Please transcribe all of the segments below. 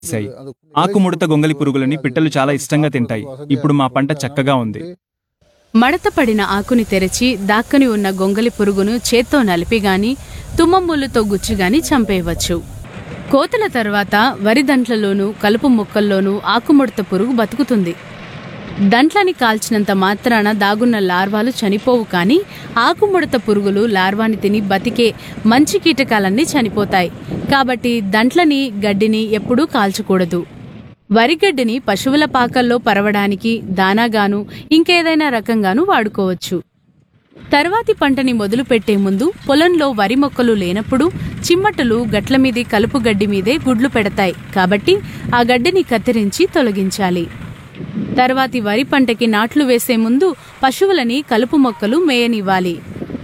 చేశాయి ఆకుముడత గొంగలి పురుగులని పిట్టలు చాలా ఇష్టంగా తింటాయి ఇప్పుడు మా పంట చక్కగా ఉంది మడత పడిన ఆకుని తెరచి దాక్కని ఉన్న గొంగలి పురుగును చేత్తో నలిపి గాని తుమ్మముళ్ళుతో గుచ్చిగాని చంపేయవచ్చు కోతల తర్వాత వరి దంట్లలోనూ కలుపు మొక్కల్లోనూ ఆకుముడత పురుగు బతుకుతుంది దంట్లని కాల్చినంత మాత్రాన దాగున్న లార్వాలు చనిపోవు కానీ ఆకుముడత పురుగులు లార్వాని తిని బతికే మంచి కీటకాలన్నీ చనిపోతాయి కాబట్టి దంట్లని గడ్డిని ఎప్పుడూ కాల్చకూడదు వరిగడ్డిని పశువుల పాకల్లో పరవడానికి దానాగాను ఇంకేదైనా రకంగాను వాడుకోవచ్చు తర్వాతి పంటని మొదలు పెట్టే ముందు పొలంలో వరి మొక్కలు లేనప్పుడు చిమ్మటలు గట్ల మీది కలుపు గడ్డి మీదే గుడ్లు పెడతాయి కాబట్టి ఆ గడ్డిని కత్తిరించి తొలగించాలి తర్వాతి వరి పంటకి నాట్లు వేసే ముందు పశువులని కలుపు మొక్కలు మేయనివ్వాలి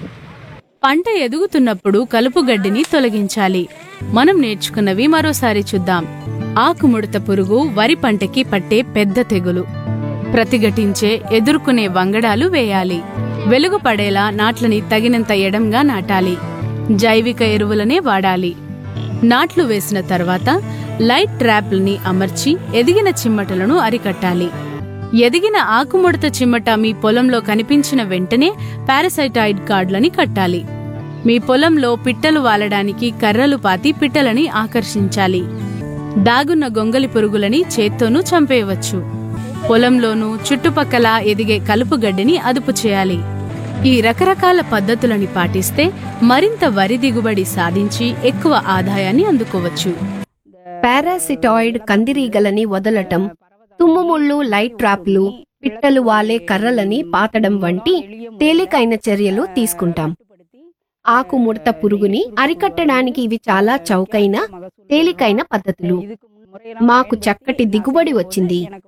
పంట ఎదుగుతున్నప్పుడు కలుపు గడ్డిని తొలగించాలి మనం నేర్చుకున్నవి మరోసారి చూద్దాం ఆకుముడత పురుగు వరి పంటకి పట్టే పెద్ద తెగులు ప్రతిఘటించే ఎదుర్కొనే వంగడాలు వేయాలి వెలుగు పడేలా నాట్లని తగినంత ఎడంగా నాటాలి జైవిక ఎరువులనే వాడాలి నాట్లు వేసిన తర్వాత లైట్ ట్రాప్లని అమర్చి ఎదిగిన చిమ్మటలను అరికట్టాలి ఎదిగిన ఆకుముడత చిమ్మట మీ పొలంలో కనిపించిన వెంటనే పారాసైటాయిడ్ కార్డులని కట్టాలి మీ పొలంలో పిట్టలు వాలడానికి కర్రలు పాతి పిట్టలని ఆకర్షించాలి దాగున్న గొంగలి పురుగులని చేత్తోనూ చంపేయవచ్చు పొలంలోనూ చుట్టుపక్కల ఎదిగే కలుపు గడ్డిని అదుపు చేయాలి ఈ రకరకాల పద్ధతులని పాటిస్తే మరింత వరి దిగుబడి సాధించి ఎక్కువ ఆదాయాన్ని అందుకోవచ్చు పారాసిటాయిడ్ కందిరీగలని వదలటం తుమ్ముముళ్ళు లైట్ ట్రాప్లు పిట్టలు వాలే కర్రలని పాతడం వంటి తేలికైన చర్యలు తీసుకుంటాం ఆకు ముడత పురుగుని అరికట్టడానికి ఇవి చాలా చౌకైన తేలికైన పద్ధతులు మాకు చక్కటి దిగుబడి వచ్చింది